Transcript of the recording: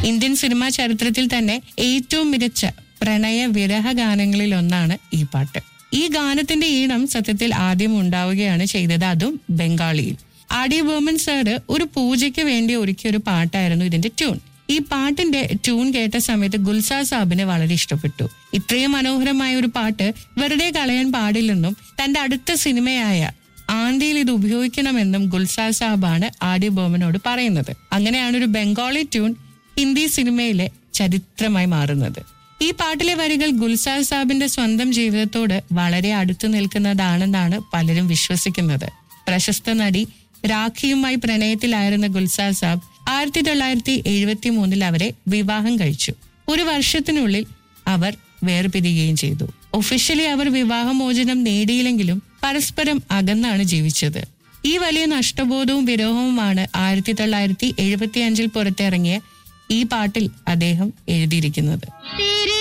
Indian cinema ചരിത്രത്തിൽ തന്നെ ഏറ്റവും മികച്ച പ്രണയ വിരഹ ഗാനങ്ങളിൽ ഒന്നാണ് ഈ പാട്ട് ഈ ഗാനത്തിന്റെ ഈണം സത്യത്തിൽ ആദ്യം ഉണ്ടാവുകയാണ് ചെയ്തത് അതും ബംഗാളിയിൽ ആർ ഡി ബർമൻ സാറ് ഒരു പൂജയ്ക്ക് വേണ്ടി ഒരുക്കിയ ഒരു പാട്ടായിരുന്നു ഇതിന്റെ ട്യൂൺ ഈ പാട്ടിന്റെ ട്യൂൺ കേട്ട സമയത്ത് ഗുൽസാ സാബിന് വളരെ ഇഷ്ടപ്പെട്ടു ഇത്രയും മനോഹരമായ ഒരു പാട്ട് വെറുതെ കളയാൻ പാടില്ലെന്നും തന്റെ അടുത്ത സിനിമയായ ആന്തിയിൽ ഇത് ഉപയോഗിക്കണമെന്നും ഗുൽസാ സാബാണ് ആർ ഡി ബോമനോട് പറയുന്നത് അങ്ങനെയാണ് ഒരു ബംഗാളി ട്യൂൺ ഹിന്ദി സിനിമയിലെ ചരിത്രമായി മാറുന്നത് ഈ പാട്ടിലെ വരികൾ ഗുൽസാർ സാബിന്റെ സ്വന്തം ജീവിതത്തോട് വളരെ അടുത്തു നിൽക്കുന്നതാണെന്നാണ് പലരും വിശ്വസിക്കുന്നത് പ്രശസ്ത നടി രാഖിയുമായി പ്രണയത്തിലായിരുന്ന ഗുൽസാർ സാബ് ആയിരത്തി തൊള്ളായിരത്തി എഴുപത്തി മൂന്നിൽ അവരെ വിവാഹം കഴിച്ചു ഒരു വർഷത്തിനുള്ളിൽ അവർ വേർപിരിയുകയും ചെയ്തു ഒഫീഷ്യലി അവർ വിവാഹമോചനം നേടിയില്ലെങ്കിലും പരസ്പരം അകന്നാണ് ജീവിച്ചത് ഈ വലിയ നഷ്ടബോധവും വിരഹവുമാണ് ആയിരത്തി തൊള്ളായിരത്തി എഴുപത്തി അഞ്ചിൽ പുറത്തിറങ്ങിയ ഈ പാട്ടിൽ അദ്ദേഹം എഴുതിയിരിക്കുന്നത് तेरे